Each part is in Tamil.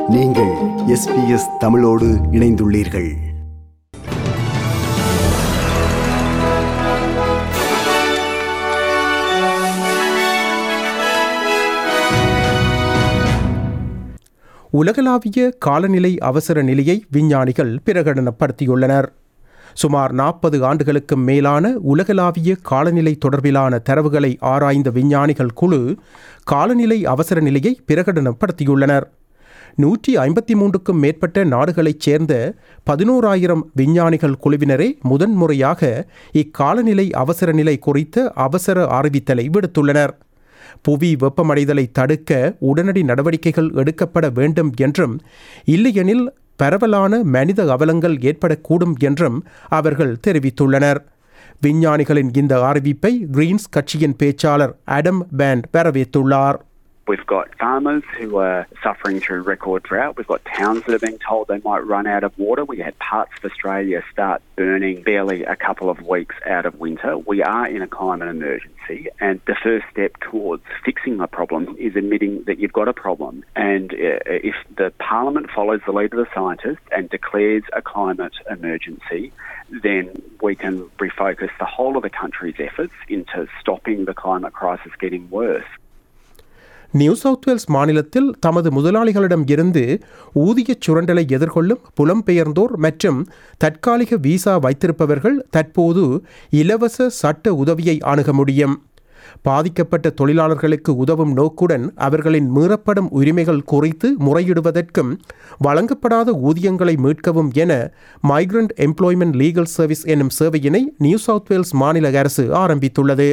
நீங்கள் எஸ்பிஎஸ் தமிழோடு இணைந்துள்ளீர்கள் உலகளாவிய காலநிலை அவசர நிலையை விஞ்ஞானிகள் பிரகடனப்படுத்தியுள்ளனர் சுமார் நாற்பது ஆண்டுகளுக்கு மேலான உலகளாவிய காலநிலை தொடர்பிலான தரவுகளை ஆராய்ந்த விஞ்ஞானிகள் குழு காலநிலை அவசர நிலையை பிரகடனப்படுத்தியுள்ளனர் நூற்றி ஐம்பத்தி மூன்றுக்கும் மேற்பட்ட நாடுகளைச் சேர்ந்த பதினோராயிரம் விஞ்ஞானிகள் குழுவினரே முதன்முறையாக இக்காலநிலை அவசர நிலை குறித்த அவசர அறிவித்தலை விடுத்துள்ளனர் புவி வெப்பமடைதலை தடுக்க உடனடி நடவடிக்கைகள் எடுக்கப்பட வேண்டும் என்றும் இல்லையெனில் பரவலான மனித அவலங்கள் ஏற்படக்கூடும் என்றும் அவர்கள் தெரிவித்துள்ளனர் விஞ்ஞானிகளின் இந்த அறிவிப்பை கிரீன்ஸ் கட்சியின் பேச்சாளர் அடம் பேண்ட் வரவேற்றுள்ளார் We've got farmers who are suffering through record drought. We've got towns that are being told they might run out of water. We had parts of Australia start burning barely a couple of weeks out of winter. We are in a climate emergency, and the first step towards fixing the problem is admitting that you've got a problem. And uh, if the Parliament follows the lead of the scientists and declares a climate emergency, then we can refocus the whole of the country's efforts into stopping the climate crisis getting worse. New South Wales மாநிலத்தில் தமது முதலாளிகளிடம் இருந்து ஊதியச் சுரண்டலை எதிர்கொள்ளும் புலம்பெயர்ந்தோர் மற்றும் தற்காலிக விசா வைத்திருப்பவர்கள் தற்போது இலவச சட்ட உதவியை அணுக முடியும் பாதிக்கப்பட்ட தொழிலாளர்களுக்கு உதவும் நோக்குடன் அவர்களின் மீறப்படும் உரிமைகள் குறித்து முறையிடுவதற்கும் வழங்கப்படாத ஊதியங்களை மீட்கவும் என மைக்ரண்ட் எம்ப்ளாய்மெண்ட் லீகல் சர்வீஸ் என்னும் சேவையினை நியூ சவுத் வேல்ஸ் மாநில அரசு ஆரம்பித்துள்ளது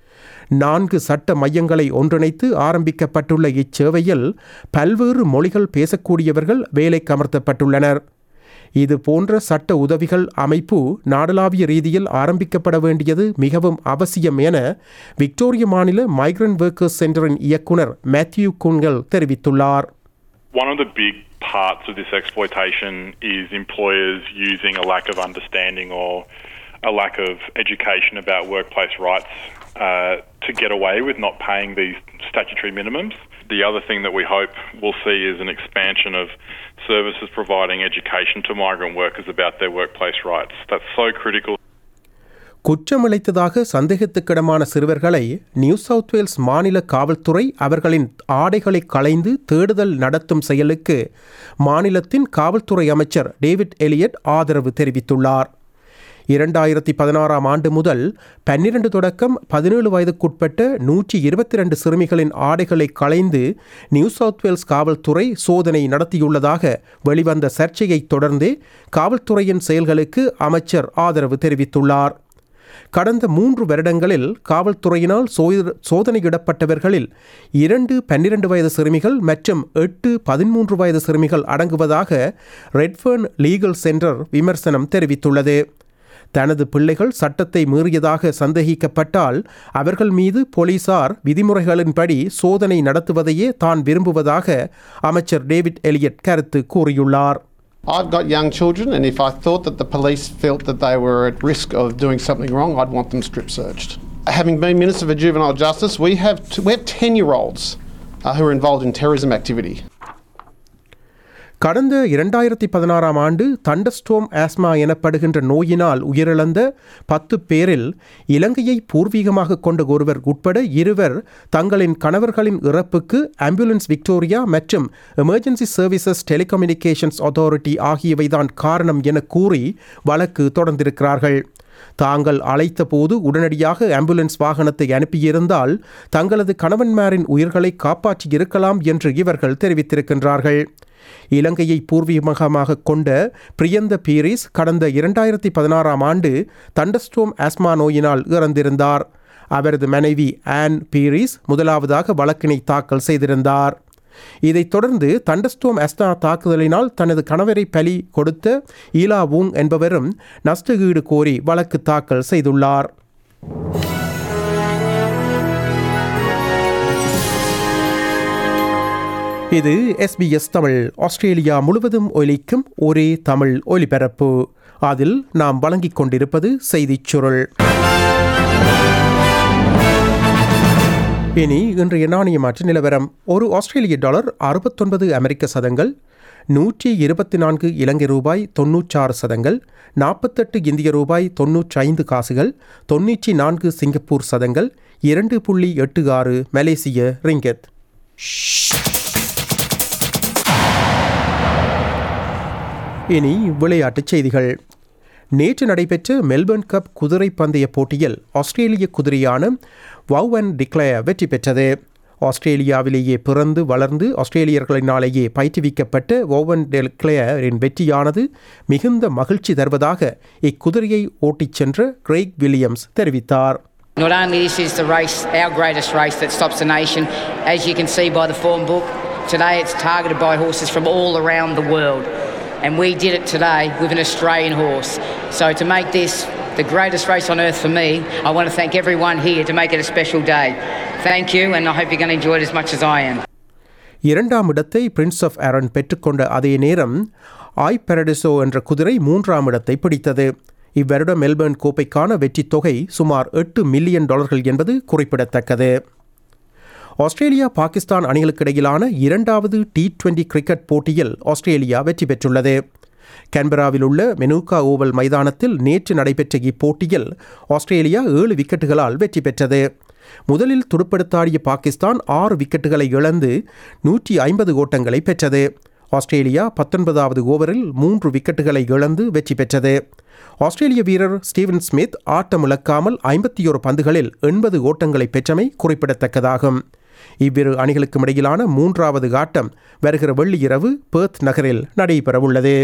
நான்கு சட்ட மையங்களை ஒன்றிணைத்து ஆரம்பிக்கப்பட்டுள்ள இச்சேவையில் பல்வேறு மொழிகள் பேசக்கூடியவர்கள் வேலைக்கு அமர்த்தப்பட்டுள்ளனர் இது போன்ற சட்ட உதவிகள் அமைப்பு நாடளாவிய ரீதியில் ஆரம்பிக்கப்பட வேண்டியது மிகவும் அவசியம் என விக்டோரிய மாநில மைக்ரண்ட் ஒர்க்கர்ஸ் சென்டரின் இயக்குனர் மேத்யூ குன்கல் தெரிவித்துள்ளார் One of the big parts of this exploitation is employers using a lack of understanding or a lack of education about workplace rights uh, to get away with not paying these statutory minimums. The other thing that we hope we'll see is an expansion of services providing education to migrant workers about their workplace rights. That's so critical. குற்றமிழைத்ததாக சந்தேகத்துக்கிடமான சிறுவர்களை நியூ சவுத் வேல்ஸ் மாநில காவல்துறை அவர்களின் ஆடைகளை களைந்து தேடுதல் நடத்தும் செயலுக்கு மாநிலத்தின் காவல்துறை அமைச்சர் டேவிட் எலியட் ஆதரவு தெரிவித்துள்ளார் இரண்டாயிரத்தி பதினாறாம் ஆண்டு முதல் பன்னிரண்டு தொடக்கம் பதினேழு வயதுக்குட்பட்ட நூற்றி இருபத்தி ரெண்டு சிறுமிகளின் ஆடைகளை களைந்து நியூ சவுத் வேல்ஸ் காவல்துறை சோதனை நடத்தியுள்ளதாக வெளிவந்த சர்ச்சையைத் தொடர்ந்தே காவல்துறையின் செயல்களுக்கு அமைச்சர் ஆதரவு தெரிவித்துள்ளார் கடந்த மூன்று வருடங்களில் காவல்துறையினால் சோத- சோதனையிடப்பட்டவர்களில் இரண்டு பன்னிரண்டு வயது சிறுமிகள் மற்றும் எட்டு பதிமூன்று வயது சிறுமிகள் அடங்குவதாக ரெட்ஃபர்ன் லீகல் சென்டர் விமர்சனம் தெரிவித்துள்ளது தனது பிள்ளைகள் சட்டத்தை மீறியதாக சந்தேகிக்கப்பட்டால் அவர்கள் மீது போலீசார் விதிமுறைகளின்படி சோதனை நடத்துவதையே தான் விரும்புவதாக அமைச்சர் டேவிட் எலியட் கருத்து கூறியுள்ளார் I've got young children, and if I thought that the police felt that they were at risk of doing something wrong, I'd want them strip searched. Having been Minister for Juvenile Justice, we have, t- we have 10 year olds uh, who are involved in terrorism activity. கடந்த இரண்டாயிரத்தி பதினாறாம் ஆண்டு தண்டஸ்டோம் ஆஸ்மா எனப்படுகின்ற நோயினால் உயிரிழந்த பத்து பேரில் இலங்கையை பூர்வீகமாக கொண்ட ஒருவர் உட்பட இருவர் தங்களின் கணவர்களின் இறப்புக்கு ஆம்புலன்ஸ் விக்டோரியா மற்றும் எமர்ஜென்சி சர்வீசஸ் டெலிகம்யூனிகேஷன்ஸ் அத்தாரிட்டி ஆகியவைதான் காரணம் என கூறி வழக்கு தொடர்ந்திருக்கிறார்கள் தாங்கள் அழைத்த போது உடனடியாக ஆம்புலன்ஸ் வாகனத்தை அனுப்பியிருந்தால் தங்களது கணவன்மாரின் உயிர்களை காப்பாற்றி இருக்கலாம் என்று இவர்கள் தெரிவித்திருக்கின்றார்கள் இலங்கையை பூர்வீகமாக கொண்ட பிரியந்த பீரிஸ் கடந்த இரண்டாயிரத்தி பதினாறாம் ஆண்டு தண்டஸ்டோம் ஆஸ்மா நோயினால் இறந்திருந்தார் அவரது மனைவி ஆன் பீரிஸ் முதலாவதாக வழக்கினை தாக்கல் செய்திருந்தார் இதைத் தொடர்ந்து தண்டஸ்டோம் அஸ்தா தாக்குதலினால் தனது கணவரை பலி கொடுத்த ஈலா வூங் என்பவரும் நஷ்ட ஈடு கோரி வழக்கு தாக்கல் செய்துள்ளார் இது எஸ்பிஎஸ் தமிழ் ஆஸ்திரேலியா முழுவதும் ஒலிக்கும் ஒரே தமிழ் ஒலிபரப்பு அதில் நாம் வழங்கிக் கொண்டிருப்பது செய்திச் சுருள் இனி இன்றைய நாணய மாற்று நிலவரம் ஒரு ஆஸ்திரேலிய டாலர் அறுபத்தொன்பது அமெரிக்க சதங்கள் நூற்றி இருபத்தி நான்கு இலங்கை ரூபாய் தொன்னூற்றாறு சதங்கள் நாற்பத்தெட்டு இந்திய ரூபாய் தொன்னூற்றைந்து காசுகள் தொன்னூற்றி நான்கு சிங்கப்பூர் சதங்கள் இரண்டு புள்ளி எட்டு ஆறு மலேசிய ரிங்கெத் இனி விளையாட்டுச் செய்திகள் நேற்று நடைபெற்ற மெல்பர்ன் கப் குதிரை பந்தய போட்டியில் ஆஸ்திரேலிய குதிரையான வவ் அண்ட் டிக்ளயர் வெற்றி பெற்றது ஆஸ்திரேலியாவிலேயே பிறந்து வளர்ந்து ஆஸ்திரேலியர்களினாலேயே பயிற்றுவிக்கப்பட்ட ஓவன் டெக்ளயரின் வெற்றியானது மிகுந்த மகிழ்ச்சி தருவதாக இக்குதிரையை ஓட்டிச் சென்ற கிரெய்க் வில்லியம்ஸ் தெரிவித்தார் Not only this is the race, our greatest race that stops the nation, as you can see by the form book, today it's targeted by horses from all around the world. And we did it today with an Australian horse. So to make this the greatest race on earth for me, I want to thank everyone here to make it a special day. Thank you, and I hope you're going to enjoy it as much as I am. இரண்டாம் இடத்தை பிரின்ஸ் ஆஃப் ஆரன் பெற்றுக்கொண்ட அதே நேரம் ஆய் பெரடிசோ என்ற குதிரை மூன்றாம் இடத்தை பிடித்தது இவ்வருட மெல்பர்ன் கோப்பைக்கான வெற்றித் தொகை சுமார் எட்டு மில்லியன் டாலர்கள் என்பது குறிப்பிடத்தக்கது ஆஸ்திரேலியா பாகிஸ்தான் அணிகளுக்கிடையிலான இரண்டாவது டி டுவெண்டி கிரிக்கெட் போட்டியில் ஆஸ்திரேலியா வெற்றி பெற்றுள்ளது கேன்பராவில் உள்ள மெனூகா ஓவல் மைதானத்தில் நேற்று நடைபெற்ற இப்போட்டியில் ஆஸ்திரேலியா ஏழு விக்கெட்டுகளால் வெற்றி பெற்றது முதலில் துடுப்படுத்தாடிய பாகிஸ்தான் ஆறு விக்கெட்டுகளை இழந்து நூற்றி ஐம்பது ஓட்டங்களை பெற்றது ஆஸ்திரேலியா பத்தொன்பதாவது ஓவரில் மூன்று விக்கெட்டுகளை இழந்து வெற்றி பெற்றது ஆஸ்திரேலிய வீரர் ஸ்டீவன் ஸ்மித் ஆட்டமிழக்காமல் ஐம்பத்தி ஒரு பந்துகளில் எண்பது ஓட்டங்களை பெற்றமை குறிப்பிடத்தக்கதாகும் இவ்விரு அணிகளுக்கும் இடையிலான மூன்றாவது ஆட்டம் வருகிற வெள்ளி இரவு பேர்த் நகரில் நடைபெறவுள்ளது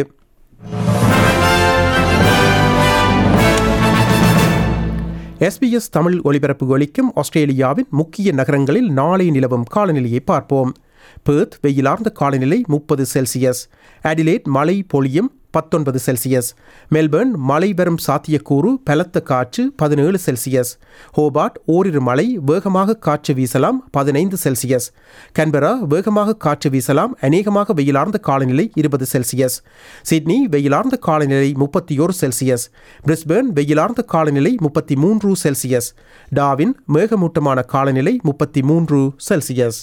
எஸ்பிஎஸ் தமிழ் ஒலிபரப்பு ஒலிக்கும் ஆஸ்திரேலியாவின் முக்கிய நகரங்களில் நாளை நிலவும் காலநிலையை பார்ப்போம் பேர்த் வெயிலார்ந்த காலநிலை முப்பது செல்சியஸ் அடிலேட் மழை பொழியும் பத்தொன்பது செல்சியஸ் மெல்பர்ன் மழை வரும் சாத்தியக்கூறு பலத்த காற்று பதினேழு செல்சியஸ் ஹோபார்ட் ஓரிரு மழை வேகமாக காற்று வீசலாம் பதினைந்து செல்சியஸ் கன்பரா வேகமாக காற்று வீசலாம் அநேகமாக வெயிலார்ந்த காலநிலை இருபது செல்சியஸ் சிட்னி வெயிலார்ந்த காலநிலை முப்பத்தி ஒரு செல்சியஸ் பிரிஸ்பேர்ன் வெயிலார்ந்த காலநிலை முப்பத்தி மூன்று செல்சியஸ் டாவின் மேகமூட்டமான காலநிலை முப்பத்தி மூன்று செல்சியஸ்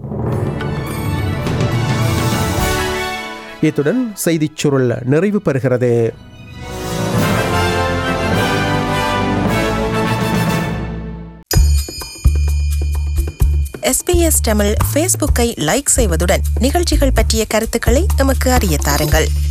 இத்துடன் செய்திச் சுருள் நிறைவு பெறுகிறது எஸ்பிஎஸ் தமிழ் ஃபேஸ்புக்கை லைக் செய்வதுடன் நிகழ்ச்சிகள் பற்றிய கருத்துக்களை எமக்கு அறிய தாருங்கள்